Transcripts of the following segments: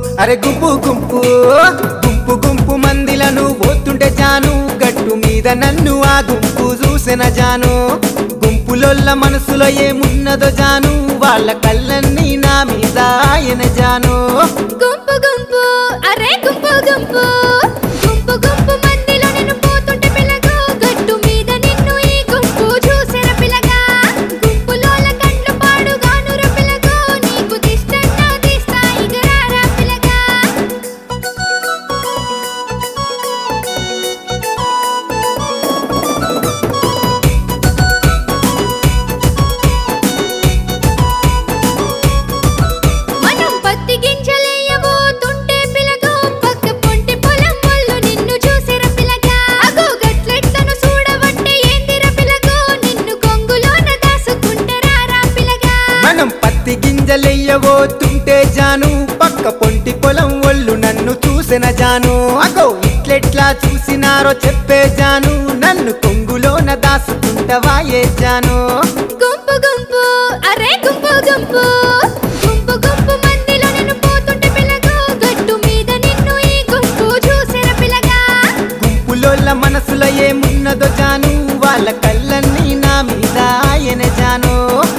అరే గుంపు గుంపు గుంపు గుంపు మందిలను పోతుంటే జాను గట్టు మీద నన్ను ఆ గుంపు చూసిన జాను గుంపులొల్ల మనసులో ఏమున్నదో జాను వాళ్ళ కళ్ళన్నీ నా మీద ఆయన జాను గుంపు గుంపు అరే గుంపు గుంపు గుంపు గుంపు మందిలో నిన్ను పోతుంటే పిల్లగా గట్టు మీద నిన్ను ఈ గుంపు చూసిన పిల్లగా గుంపులోల కండ్లు పాడుగానుర పిల్లగా నీకు దిష్టన్నా దిస్తా ఇగరారా పిల్లగా మనం పత్తి గింజలేయబోతుంటే పిలగా పక్క పొంటి పొలం వాళ్ళు నిన్ను చూసిర పిలగా అగో గట్లెట్లను చూడబట్టే ఏందిర పిలగో నిన్ను కొంగులోన దాసుకుంటరారా పిలగా మనం పత్తి గింజలెయ్యబోతుంటే జాను పక్క పొంటి పొలం ఒళ్ళు నన్ను చూసిన జాను అగో ఇట్లెట్లా చూసినారో చెప్పే జాను నన్ను కొంగులోన దాసుకుంటవా ఏ జాను గుంపు గుంపు అరే గుంపు గుంపు గుంపు గుంపు మందిలో నిన్ను పోతుంటే పిలగా గట్టు మీద నిన్ను ఈ గుంపు చూసిర పిలగా గుంపులోళ్ళ మనసులో ఏమున్నదో జాను వాళ్ళ కళ్ళన్నీ నా మీద ఆయన జాను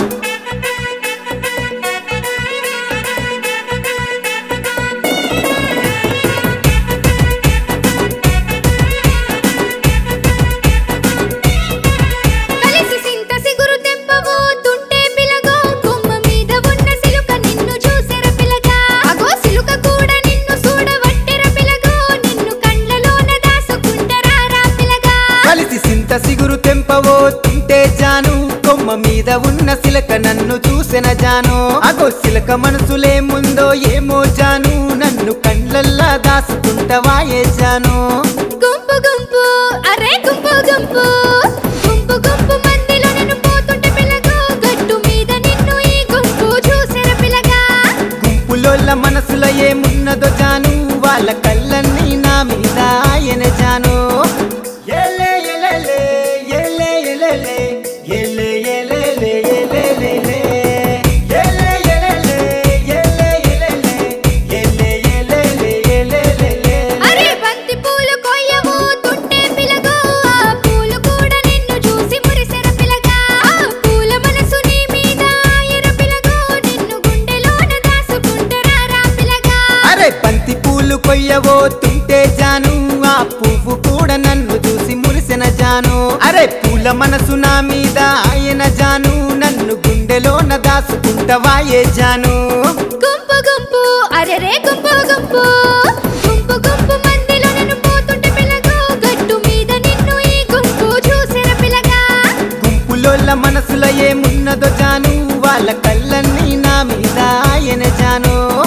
కలిసి సింత సిగురు తెంపబోతుంటే పిలగా కొమ్మ మీద ఉన్న సిలుక నిన్ను చూసెర పిలగా అగో సిలుక కూడా నిన్ను చూడవట్టెర పిలగో నిన్ను కండ్లలోన దాసుకుంటరారా పిలగా కలిసి సింత సిగురు తెంపబోతుంటే జాను కొమ్మ మీద ఉన్న సిలక నన్ను చూసిన జాను అగో సిలక మనసులేముందో ఏమో జాను నన్ను కండ్లల్లా దాసుకుంటవా ఏ జాను గుంపు గుంపు అరే గుంపు గుంపు గుంపు గుంపు మందిలో నిన్ను పోతుంటే పిలగా గట్టు మీద నిన్ను ఈ గుంపు చూసెర పిలగా గుంపులోళ్ళ మనసులో ఏమున్నదో జాను వాళ్ళ కళ్ళన్నీ నా మీద ఆయన జాను ఎలే ఎలెలే, ఎలే ఎలెలే, ఎలే ఎలెలే, ఎలెలెలే. ఎలే ఎలెలే, ఎలే ఎలెలే, ఎలే ఎలెలే, ఎలెలెలే. అరే బంతి పూలు కొయ్యబోతుంటే పిలగా ఆ పూలు కూడా నిన్ను చూసి మురిసెర పిలగా ఆ పూల మనసు నీ మీద ఆయర పిలగా నిన్ను గుండెలోన దాసుకుంటరారా పిలగా అరే బంతి పూలు కొయ్యబోతుంటే జాను ఆ పువ్వు కూడా నన్ను చూసి మురిసిన జాను అరే పూల మనసు నా మీద ఆయన జాను నన్ను గుండెలోన దాసుకుంటవా ఏ జాను గుంపు గుంపు అరే రే గుంపు గుంపు గుంపు గుంపు మందిలో నిన్ను పోతుంటే పిలగా గట్టు మీద నిన్ను ఈ గుంపు చూసెర పిలగా గుంపులోళ్ళ మనసులో ఏమున్నదో జాను వాళ్ళ కళ్ళన్నీ నా మీద ఆయన జాను